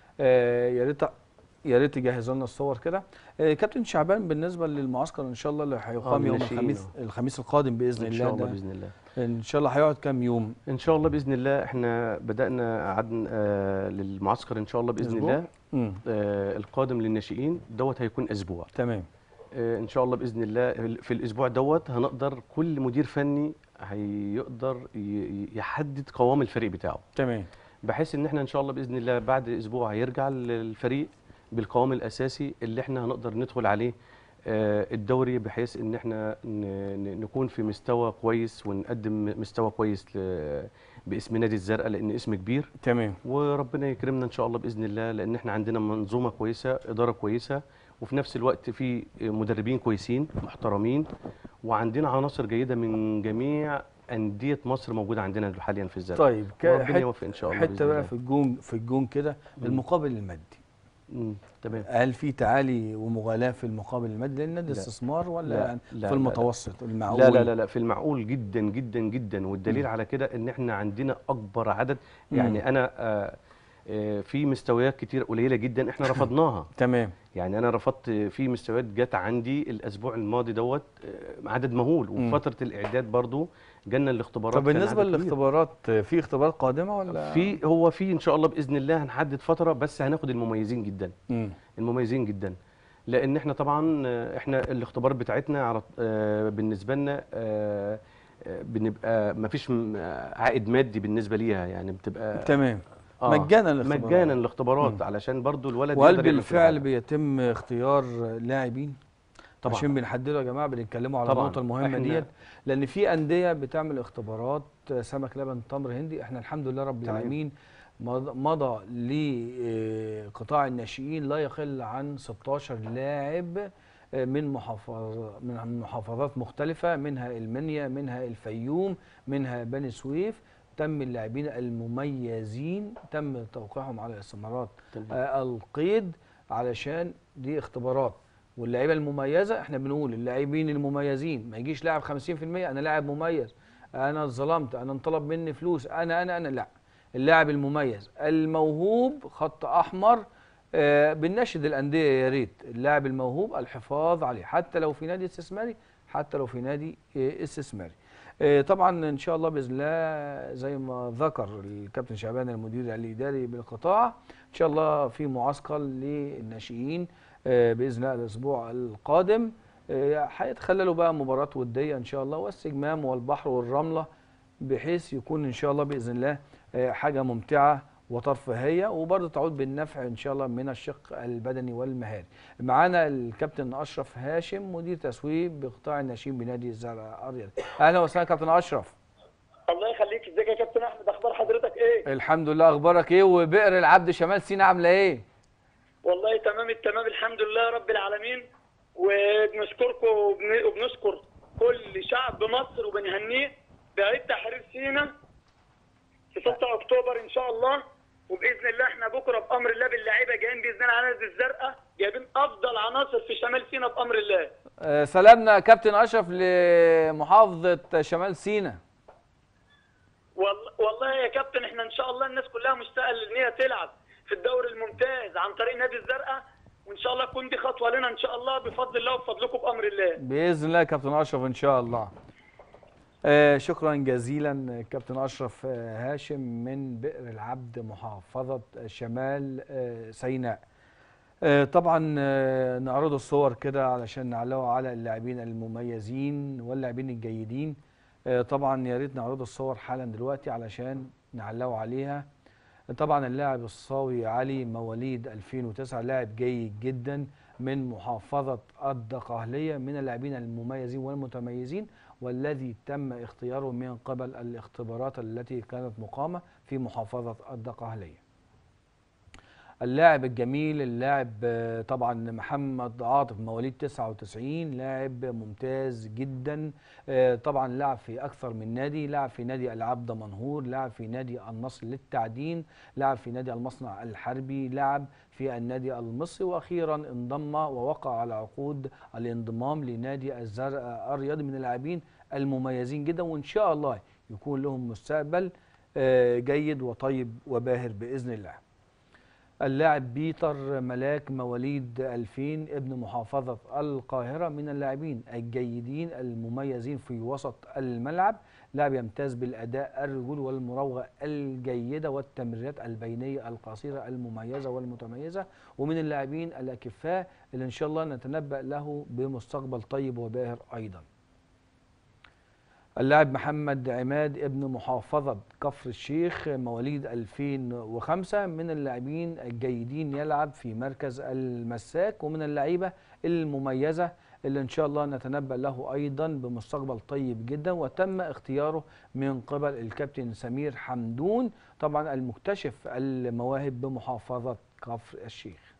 آه، يا ريت يا ريت تجهزوا لنا الصور كده آه، كابتن شعبان بالنسبه للمعسكر ان شاء الله اللي هيقام يوم للناشئين، الخميس الخميس القادم باذن ان الله شاء الله ده باذن الله ان شاء الله هيقعد كام يوم ان شاء الله باذن الله احنا بدانا قعدنا آه للمعسكر ان شاء الله باذن أسبوع؟ الله امم آه القادم للناشئين دوت هيكون اسبوع تمام آه ان شاء الله باذن الله في الاسبوع دوت هنقدر كل مدير فني هيقدر ي- يحدد قوام الفريق بتاعه تمام بحيث ان احنا ان شاء الله باذن الله بعد اسبوع هيرجع الفريق بالقوام الاساسي اللي احنا هنقدر ندخل عليه آه، الدوري بحيث ان احنا ن- ن- نكون في مستوى كويس ونقدم مستوى كويس ل- باسم نادي الزرقاء لان اسم كبير تمام وربنا يكرمنا ان شاء الله باذن الله لان احنا عندنا منظومه كويسه اداره كويسه وفي نفس الوقت في مدربين كويسين محترمين وعندنا عناصر جيده من جميع انديه مصر موجوده عندنا حاليا في الزرقاء طيب ك- وربنا حت- يوفق ان شاء الله حته بإذن بقى الله. في الجون في الجون كده المقابل المادي مم، تمام هل في تعالي ومغالاه في المقابل المادي لان النادي لا. استثمار ولا لا، يعني لا، في لا، المتوسط المعقول لا لا لا لا في المعقول جدا جدا جدا والدليل مم. على كده ان احنا عندنا اكبر عدد مم. يعني انا آه، آه، في مستويات كتير قليله جدا احنا رفضناها تمام يعني انا رفضت في مستويات جت عندي الاسبوع الماضي دوت آه، عدد مهول مم. وفتره الاعداد برضو جالنا الاختبارات طب كان بالنسبه عدد كبير. للاختبارات في اختبارات قادمه ولا في هو في ان شاء الله باذن الله هنحدد فتره بس هناخد المميزين جدا مم. المميزين جدا لان احنا طبعا آه، احنا الاختبارات بتاعتنا على آه، بالنسبه لنا آه، آه، بنبقى ما فيش عائد مادي بالنسبه ليها يعني بتبقى تمام آه، مجانا الاختبارات. مجانا الاختبارات مم. علشان برضو الولد وهل يقدر يعمل كل بالفعل حاجة. بيتم اختيار لاعبين طبعا عشان بنحدده يا جماعه بنتكلموا على طبعاً. النقطه المهمه إحنا- ديت لان في انديه بتعمل اختبارات سمك لبن تمر هندي احنا الحمد لله رب تمام. العالمين مض- مضى لقطاع الناشئين لا يقل عن 16 لاعب آه، من محافظ من محافظات مختلفه منها المنيا منها الفيوم منها بني سويف تم اللاعبين المميزين تم توقيعهم على استمارات تمام. آه، القيد علشان دي اختبارات واللعيبه المميزه احنا بنقول اللاعبين المميزين ما يجيش لاعب 50% انا لاعب مميز انا اتظلمت انا انطلب مني فلوس انا انا انا لا اللاعب المميز الموهوب خط احمر آه بنناشد الانديه يا ريت اللاعب الموهوب الحفاظ عليه حتى لو في نادي استثماري حتى لو في نادي آه استثماري آه طبعا ان شاء الله باذن الله زي ما ذكر الكابتن شعبان المدير الاداري بالقطاع ان شاء الله في معسكر للناشئين آه، باذن الله الاسبوع القادم آه، هيتخللوا بقى مباراه وديه ان شاء الله واستجمام والبحر والرمله بحيث يكون ان شاء الله باذن الله آه، حاجه ممتعه وترفيهيه وبرضه تعود بالنفع ان شاء الله من الشق البدني والمهاري. معانا الكابتن اشرف هاشم مدير تسويق بقطاع الناشئين بنادي الزرع اريد. اهلا وسهلا كابتن اشرف. الله يخليك ازيك يا كابتن احمد اخبار حضرتك ايه الحمد لله اخبارك ايه وبئر العبد شمال سينا عامله ايه؟ والله تمام التمام الحمد لله رب العالمين وبنشكركم وبن- وبنشكر كل شعب مصر وبنهنيه بعيد تحرير سينا في 6 اكتوبر ان شاء الله وباذن الله احنا بكره بامر الله باللعيبه جايين باذن الله على نادي الزرقاء جايبين افضل عناصر في شمال سينا بامر الله آه، سلامنا كابتن اشرف لمحافظه شمال سينا. والله والله يا كابتن احنا ان شاء الله الناس كلها مشتاقه ان هي تلعب في الدوري الممتاز عن طريق نادي الزرقاء وان شاء الله تكون دي خطوه لنا ان شاء الله بفضل الله وبفضلكم بامر الله باذن الله يا كابتن اشرف ان شاء الله آه شكرا جزيلا كابتن اشرف آه هاشم من بئر العبد محافظه شمال آه سيناء آه طبعا آه نعرض الصور كده علشان نعلقوا على اللاعبين المميزين واللاعبين الجيدين آه طبعا يا ريت نعرض الصور حالا دلوقتي علشان نعلقوا عليها طبعا اللاعب الصاوي علي مواليد 2009 لاعب جيد جدا من محافظة الدقهلية من اللاعبين المميزين والمتميزين والذي تم اختياره من قبل الاختبارات التي كانت مقامة في محافظة الدقهلية اللاعب الجميل اللاعب آه، طبعا محمد عاطف مواليد 99 لاعب ممتاز جدا آه، طبعا لعب في اكثر من نادي لعب في نادي العاب دمنهور لعب في نادي النصر للتعدين لعب في نادي المصنع الحربي لعب في النادي المصري واخيرا انضم ووقع على عقود الانضمام لنادي الزرقاء الرياضي من اللاعبين المميزين جدا وان شاء الله يكون لهم مستقبل آه، جيد وطيب وباهر باذن الله اللاعب بيتر ملاك مواليد 2000 ابن محافظة القاهرة من اللاعبين الجيدين المميزين في وسط الملعب لاعب يمتاز بالأداء الرجول والمراوغة الجيدة والتمريرات البينية القصيرة المميزة والمتميزة ومن اللاعبين الأكفاء اللي إن شاء الله نتنبأ له بمستقبل طيب وباهر أيضا اللاعب محمد عماد ابن محافظة كفر الشيخ مواليد 2005 من اللاعبين الجيدين يلعب في مركز المساك ومن اللعيبة المميزة اللي إن شاء الله نتنبأ له أيضا بمستقبل طيب جدا وتم اختياره من قبل الكابتن سمير حمدون طبعا المكتشف المواهب بمحافظة كفر الشيخ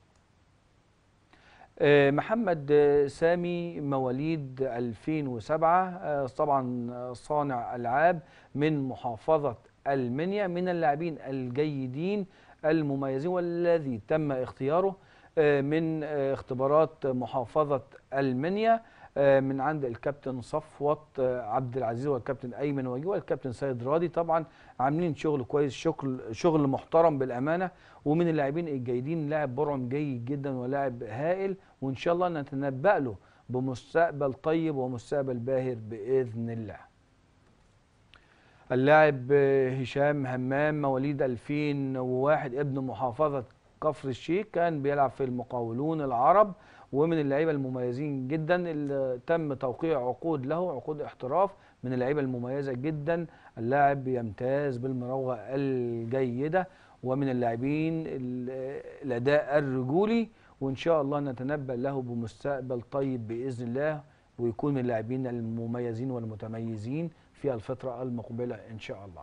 آه، محمد آه، سامي مواليد 2007 آه، طبعا آه، صانع العاب من محافظه المنيا من اللاعبين الجيدين المميزين والذي تم اختياره آه، من آه، اختبارات محافظه المنيا آه، من عند الكابتن صفوت آه، عبد العزيز والكابتن ايمن وجيه والكابتن سيد راضي طبعا عاملين شغل كويس شغل شغل محترم بالامانه ومن اللاعبين الجيدين لاعب برعم جيد جدا ولاعب هائل وان شاء الله نتنبأ له بمستقبل طيب ومستقبل باهر باذن الله. اللاعب آه، هشام همام مواليد 2001 ابن محافظه كفر الشيخ كان بيلعب في المقاولون العرب ومن اللعيبه المميزين جدا اللي تم توقيع عقود له عقود احتراف من اللعيبه المميزه جدا اللاعب يمتاز بالمراوغه الجيده ومن اللاعبين ال- الاداء الرجولي وان شاء الله نتنبأ له بمستقبل طيب باذن الله ويكون من اللاعبين المميزين والمتميزين في الفتره المقبله ان شاء الله.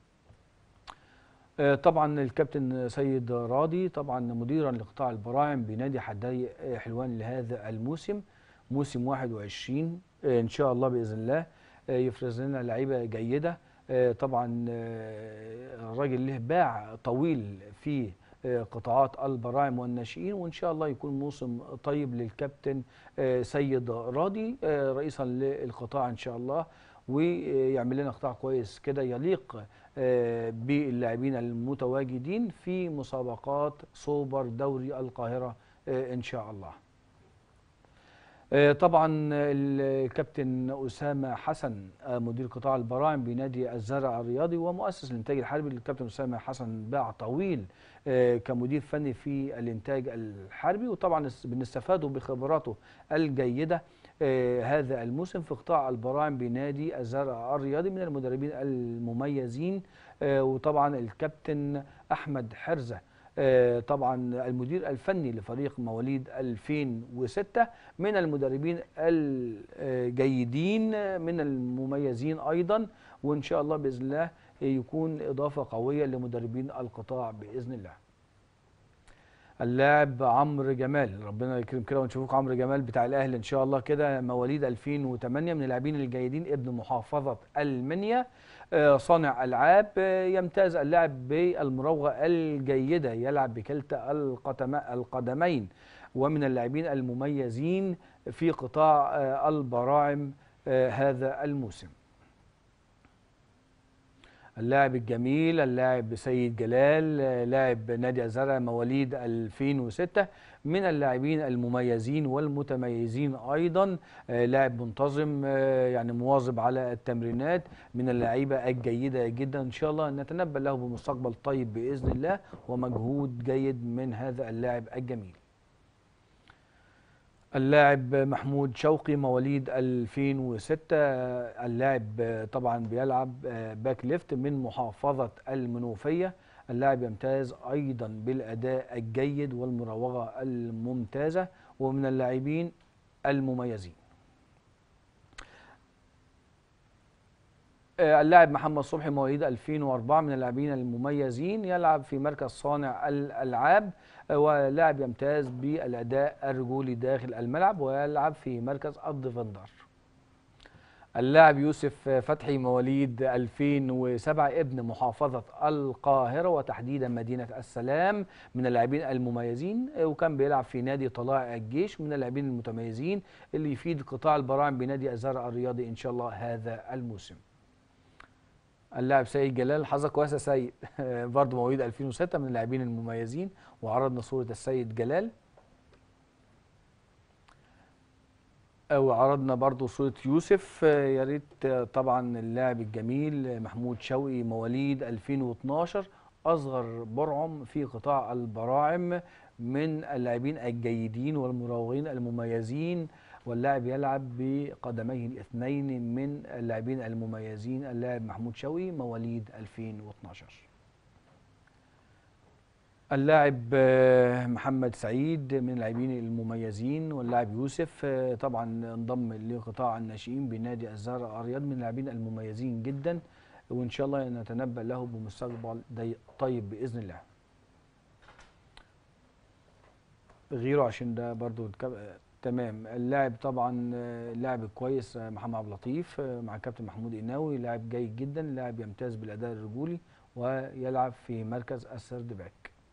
آه، طبعا الكابتن سيد راضي طبعا مديرا لقطاع البراعم بنادي حدائق آه، حلوان لهذا الموسم موسم 21 آه، ان شاء الله باذن الله آه، يفرز لنا لعيبه جيده آه، طبعا آه، الراجل له باع طويل في آه، قطاعات البراعم والناشئين وان شاء الله يكون موسم طيب للكابتن آه، سيد راضي آه، رئيسا للقطاع ان شاء الله ويعمل لنا قطاع كويس كده يليق آه، باللاعبين المتواجدين في مسابقات سوبر دوري القاهرة آه، إن شاء الله آه، طبعا الكابتن أسامة حسن آه، مدير قطاع البراعم بنادي الزرع الرياضي ومؤسس الإنتاج الحربي الكابتن أسامة حسن باع طويل آه، كمدير فني في الإنتاج الحربي وطبعا اس- بنستفادوا بخبراته الجيدة آه، هذا الموسم في قطاع البراعم بنادي الزرع الرياضي من المدربين المميزين آه، وطبعا الكابتن أحمد حرزة آه، طبعا المدير الفني لفريق مواليد 2006 من المدربين الجيدين من المميزين ايضا وان شاء الله باذن الله يكون اضافه قويه لمدربين القطاع باذن الله. اللاعب عمرو جمال ربنا يكرم كده ونشوفك عمرو جمال بتاع الاهلي ان شاء الله كده مواليد 2008 من اللاعبين الجيدين ابن محافظه المنيا آه، صانع العاب آه، يمتاز اللاعب بالمراوغه الجيده يلعب بكلتا القدم- القدمين ومن اللاعبين المميزين في قطاع آه، البراعم آه، هذا الموسم اللاعب الجميل اللاعب سيد جلال آه، لاعب نادي الزرع مواليد 2006 من اللاعبين المميزين والمتميزين ايضا آه، لاعب منتظم آه، يعني مواظب على التمرينات من اللعيبه الجيده جدا ان شاء الله نتنبأ له بمستقبل طيب باذن الله ومجهود جيد من هذا اللاعب الجميل اللاعب محمود شوقي مواليد 2006 اللاعب طبعا بيلعب باك ليفت من محافظة المنوفية اللاعب يمتاز أيضا بالأداء الجيد والمراوغة الممتازة ومن اللاعبين المميزين آه، اللاعب محمد صبحي مواليد 2004 من اللاعبين المميزين يلعب في مركز صانع الألعاب آه، ولاعب يمتاز بالأداء الرجولي داخل الملعب ويلعب في مركز الديفندر اللاعب يوسف فتحي مواليد 2007 ابن محافظة القاهرة وتحديدا مدينة السلام من اللاعبين المميزين آه، وكان بيلعب في نادي طلائع الجيش من اللاعبين المتميزين اللي يفيد قطاع البراعم بنادي الزرع الرياضي إن شاء الله هذا الموسم اللاعب سيد جلال حظك كويس يا سيد برضه مواليد 2006 من اللاعبين المميزين وعرضنا صورة السيد جلال وعرضنا برضه صورة يوسف آه، يا ريت آه، طبعا اللاعب الجميل آه، محمود شوقي مواليد 2012 أصغر برعم في قطاع البراعم من اللاعبين الجيدين والمراوغين المميزين واللاعب يلعب بقدميه الاثنين من اللاعبين المميزين اللاعب محمود شوقي مواليد 2012 اللاعب آه، محمد سعيد من اللاعبين المميزين واللاعب يوسف آه، طبعا انضم لقطاع الناشئين بنادي الزهراء الرياض من اللاعبين المميزين جدا وان شاء الله نتنبأ له بمستقبل ضي- طيب باذن الله غيره عشان ده برضو الك- تمام اللاعب طبعا آه، لاعب كويس آه، محمد عبد اللطيف آه، مع كابتن محمود قناوي لاعب جيد جدا لاعب يمتاز بالاداء الرجولي ويلعب في مركز السرد باك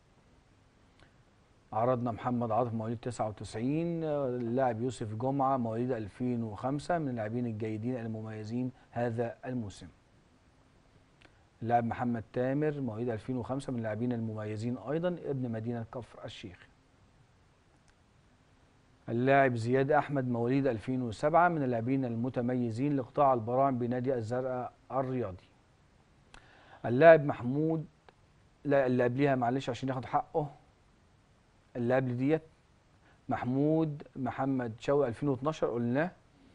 عرضنا محمد عاطف مواليد 99 آه، اللاعب يوسف جمعه مواليد 2005 من اللاعبين الجيدين المميزين هذا الموسم اللاعب محمد تامر مواليد 2005 من اللاعبين المميزين ايضا ابن مدينه كفر الشيخ اللاعب زياد احمد مواليد 2007 من اللاعبين المتميزين لقطاع البراعم بنادي الزرقاء الرياضي اللاعب محمود لا اللي قبليها معلش عشان ياخد حقه اللي قبل ديت محمود محمد شوقي 2012 قلناه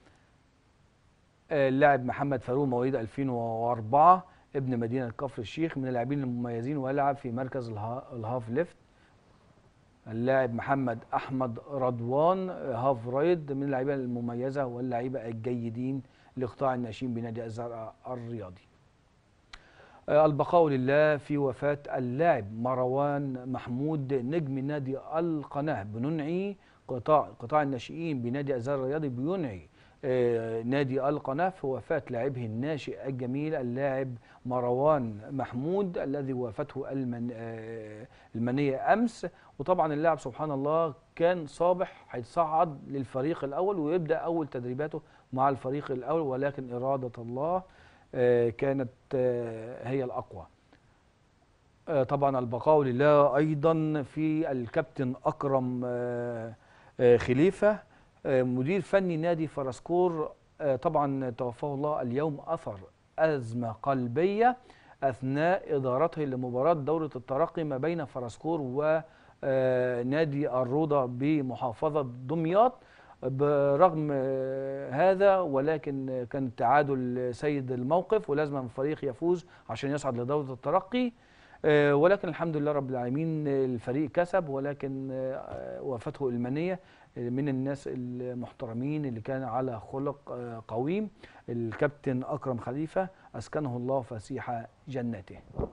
آه، اللاعب محمد فاروق مواليد 2004 ابن مدينة كفر الشيخ من اللاعبين المميزين ويلعب في مركز الها- الهاف ليفت اللاعب محمد احمد رضوان آه، هاف رايد من اللعيبه المميزه واللعيبه الجيدين لقطاع الناشئين بنادي الزرقاء الرياضي آه، البقاء لله في وفاة اللاعب مروان محمود نجم نادي القناة بننعي قطاع قطاع الناشئين بنادي الزهر الرياضي بينعي آه، نادي القناة في وفاة لاعبه الناشئ الجميل اللاعب مروان محمود الذي وافته المن آه، المنية أمس وطبعا اللاعب سبحان الله كان صابح هيتصعد للفريق الأول ويبدأ أول تدريباته مع الفريق الأول ولكن إرادة الله آه، كانت آه، هي الأقوى آه، طبعا البقاء لله أيضا في الكابتن أكرم آه، آه، خليفة آه، مدير فني نادي فرسكور آه، طبعا توفاه الله اليوم اثر ازمه قلبيه اثناء ادارته لمباراه دوره الترقي ما بين فرسكور ونادي الروضه بمحافظه دمياط برغم آه، هذا ولكن آه، كان التعادل سيد الموقف ولازم الفريق يفوز عشان يصعد لدوره الترقي آه، ولكن الحمد لله رب العالمين آه، الفريق كسب ولكن آه، وفاته المنيه آه، من الناس المحترمين اللي كان على خلق آه، قويم الكابتن اكرم خليفه اسكنه الله فسيح جنته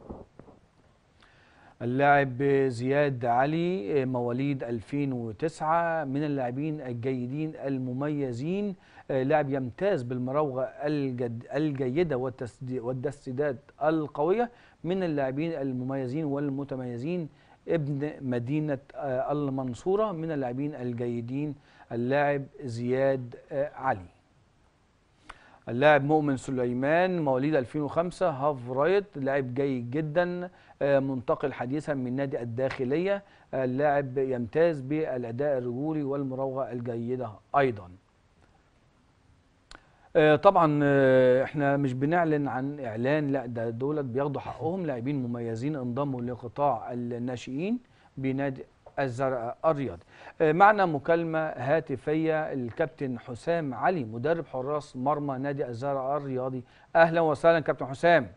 اللاعب زياد علي آه، مواليد 2009 من اللاعبين الجيدين المميزين آه، لاعب يمتاز بالمراوغة الجد الجيدة والتسدي- والتسديدات القوية من اللاعبين المميزين والمتميزين ابن مدينة آه، المنصورة من اللاعبين الجيدين اللاعب زياد آه، علي اللاعب مؤمن سليمان مواليد 2005 هاف رايت لاعب جيد جدا آه، منتقل حديثا من نادي الداخلية آه، اللاعب يمتاز بالأداء الرجولي والمراوغة الجيدة أيضا آه، طبعا آه، احنا مش بنعلن عن اعلان لا ده دولت بياخدوا حقهم لاعبين مميزين انضموا لقطاع الناشئين بنادي الزرقاء الرياضي آه، معنا مكالمة هاتفية الكابتن حسام علي مدرب حراس مرمى نادي الزرقاء الرياضي أهلا وسهلا كابتن حسام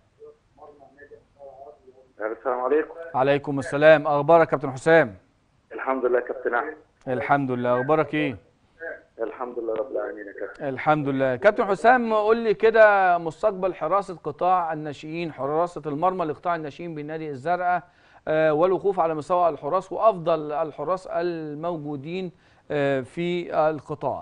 السلام عليكم عليكم السلام أخبارك كابتن حسام الحمد لله كابتن احمد الحمد لله أخبارك إيه الحمد لله رب العالمين يا كابتن الحمد لله كابتن حسام قول لي كده مستقبل حراسة قطاع الناشئين حراسة المرمى لقطاع الناشئين بالنادي الزرقاء آه، والوقوف على مستوى الحراس وأفضل الحراس الموجودين آه، في القطاع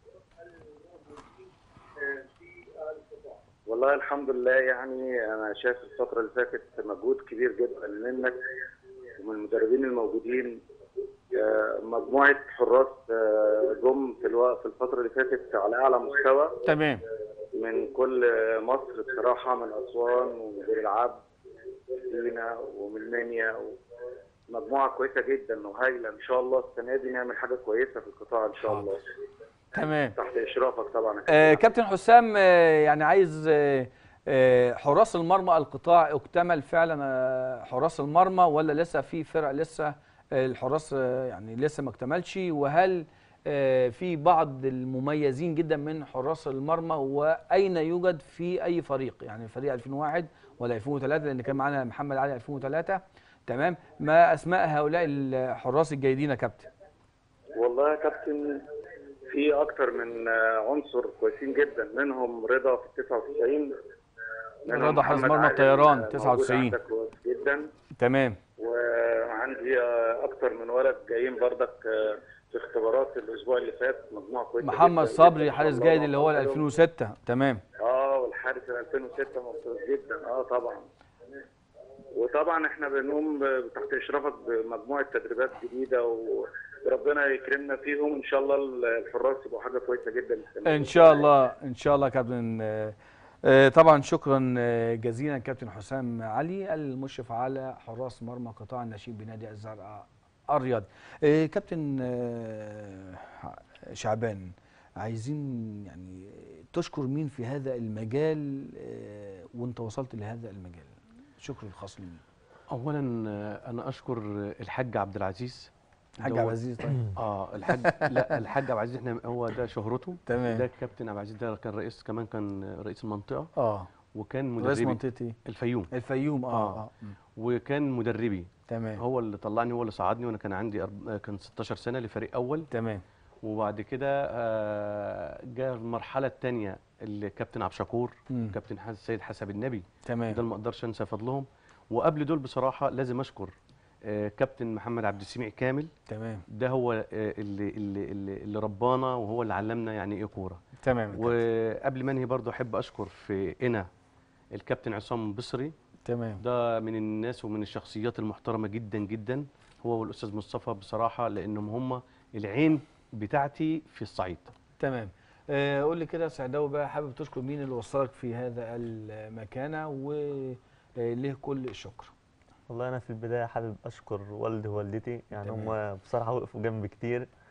والله الحمد لله يعني انا شايف الفتره اللي فاتت مجهود كبير جدا منك ومن المدربين الموجودين آه، مجموعه حراس آه، جم في الوقت في الفتره اللي فاتت على اعلى مستوى تمام من كل مصر بصراحه من اسوان ومن بئر العبد سينا ومن المنيا مجموعه كويسه جدا وهايله ان شاء الله السنه دي نعمل حاجه كويسه في القطاع ان شاء الله تمام تحت اشرافك طبعا آه، كابتن حسام آه، يعني عايز آه، آه، حراس المرمى القطاع اكتمل فعلا آه، حراس المرمى ولا لسه في فرق لسه آه، الحراس آه، يعني لسه ما اكتملش وهل آه، في بعض المميزين جدا من حراس المرمى واين يوجد في اي فريق يعني فريق 2001 ولا 2003 لان كان معانا محمد علي 2003 تمام ما اسماء هؤلاء الحراس الجيدين يا كابتن والله يا كابتن في اكتر من آه، عنصر كويسين جدا منهم رضا في 99 منهم رضا حارس محمد مرمى علي، الطيران آه، موجود 99. عندك كويس جدا تمام وعندي آه، اكتر من ولد جايين بردك آه، في اختبارات الاسبوع اللي فات مجموعه كويسه محمد جداً صبري جداً. حارس الله جيد اللي هو ال أكبر. 2006 تمام اه والحارس ال 2006 ممتاز جدا اه طبعا وطبعا احنا بنقوم ب- تحت اشرافك بمجموعه تدريبات جديده و- وربنا يكرمنا فيهم ان شاء الله الحراس يبقوا حاجه كويسه جدا السنة دي. ان شاء الله ان شاء الله كابتن آه، آه، طبعا شكرا آه، جزيلا كابتن حسام علي المشرف على حراس مرمى قطاع الناشئين بنادي الزرقاء الرياضي آه، كابتن آه، شعبان عايزين يعني تشكر مين في هذا المجال آه، وانت وصلت لهذا المجال شكر الخاص لمين اولا آه، انا اشكر الحاج عبد العزيز الحاج اللي عبد هو- العزيز طيب اه الحاج لا الحاج عبد العزيز احنا هو ده شهرته تمام. ده كابتن عبد العزيز ده كان رئيس كمان كان رئيس المنطقه اه وكان رئيس مدربي منطقه ايه الفيوم الفيوم اه آه. اه, مم. وكان مدربي تمام هو اللي طلعني هو اللي صعدني وانا كان عندي أرب... كان 16 سنه لفريق اول تمام وبعد كده آه، جاء المرحله الثانيه الكابتن عبد الشكور مم. كابتن حس- السيد حسب النبي تمام ده اللي ما اقدرش انسى فضلهم وقبل دول بصراحه لازم اشكر آه، كابتن محمد عبد السميع كامل تمام ده هو آه، اللي اللي اللي, اللي ربانا وهو اللي علمنا يعني ايه كوره تمام وقبل ما انهي برضه احب اشكر في انا الكابتن عصام بصري تمام ده من الناس ومن الشخصيات المحترمه جدا جدا هو والاستاذ مصطفى بصراحه لانهم هم العين بتاعتي في الصعيد تمام آه، قول لي كده يا سعداوي بقى حابب تشكر مين اللي وصلك في هذا المكانه وليه كل الشكر والله انا في البدايه حابب اشكر والدي ووالدتي يعني تمام. هم بصراحه وقفوا جنبي كتير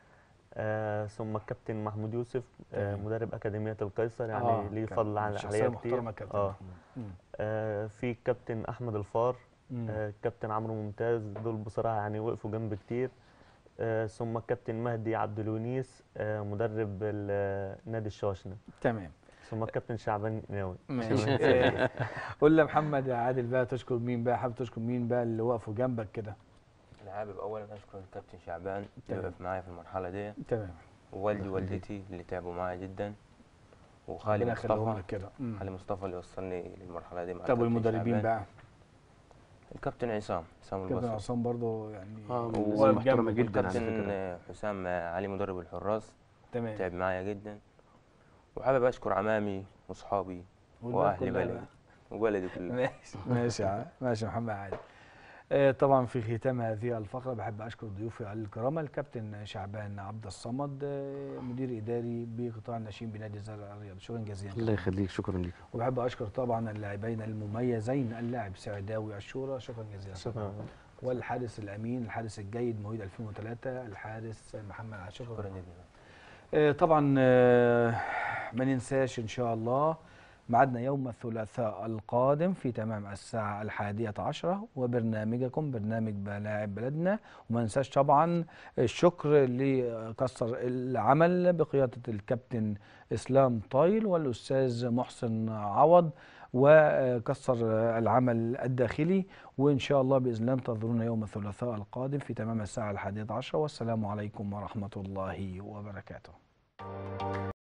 آه ثم الكابتن محمود يوسف آه تمام. مدرب أكاديمية القيصر يعني آه، ليه كان فضل على شخصية عليا كتير محترمة كابتن اه محمود. مم. آه في الكابتن أحمد الفار مم. آه الكابتن عمرو ممتاز دول بصراحة يعني وقفوا جنب كتير آه ثم الكابتن مهدي عبد الونيس آه مدرب ال- نادي الشواشنة تمام ثم الكابتن شعبان ناوي ماشي إيه، قول لي يا محمد يا عادل بقى تشكر مين بقى حابب تشكر مين بقى اللي وقفوا جنبك كده انا حابب اولا اشكر الكابتن شعبان تمام. اللي وقف معايا في المرحله دي تمام ووالدي ووالدتي اللي تعبوا معايا جدا وخالي ربنا يخليهم مصطفى لك كده مم. خالي مصطفى اللي وصلني للمرحله دي مع طب الكابتن والمدربين شعبان. بقى الكابتن عصام عصام كابتن البصري عصام برضه يعني اه من و- الناس واقف المحترمه جنبك جدا على الكابتن فكره حسام علي مدرب الحراس تمام تعب معايا جدا وحابب اشكر عمامي واصحابي والباقي واهلي كلها بلدي بقى. وبلدي كلها ماشي ماشي يا ع- ماشي يا محمد عادل آه، طبعا في ختام هذه الفقره بحب اشكر ضيوفي الكرام الكابتن شعبان عبد الصمد آه، مدير اداري بقطاع الناشئين بنادي زرع الرياض شكرا جزيلا الله يخليك شكرا ليك وبحب اشكر طبعا اللاعبين المميزين اللاعب سعداوي الشورى شكرا جزيلا شكرا والحارس الامين الحارس الجيد مواليد 2003 الحارس محمد عاشور شكرا جدا آه، طبعا آه، ما ننساش ان شاء الله ميعادنا يوم الثلاثاء القادم في تمام الساعة الحادية عشرة وبرنامجكم برنامج بلاعب بلدنا وما ننساش طبعا الشكر لكسر العمل بقيادة الكابتن إسلام طايل والأستاذ محسن عوض وكسر العمل الداخلي وإن شاء الله بإذن الله انتظرونا يوم الثلاثاء القادم في تمام الساعة الحادية عشرة والسلام عليكم ورحمة الله وبركاته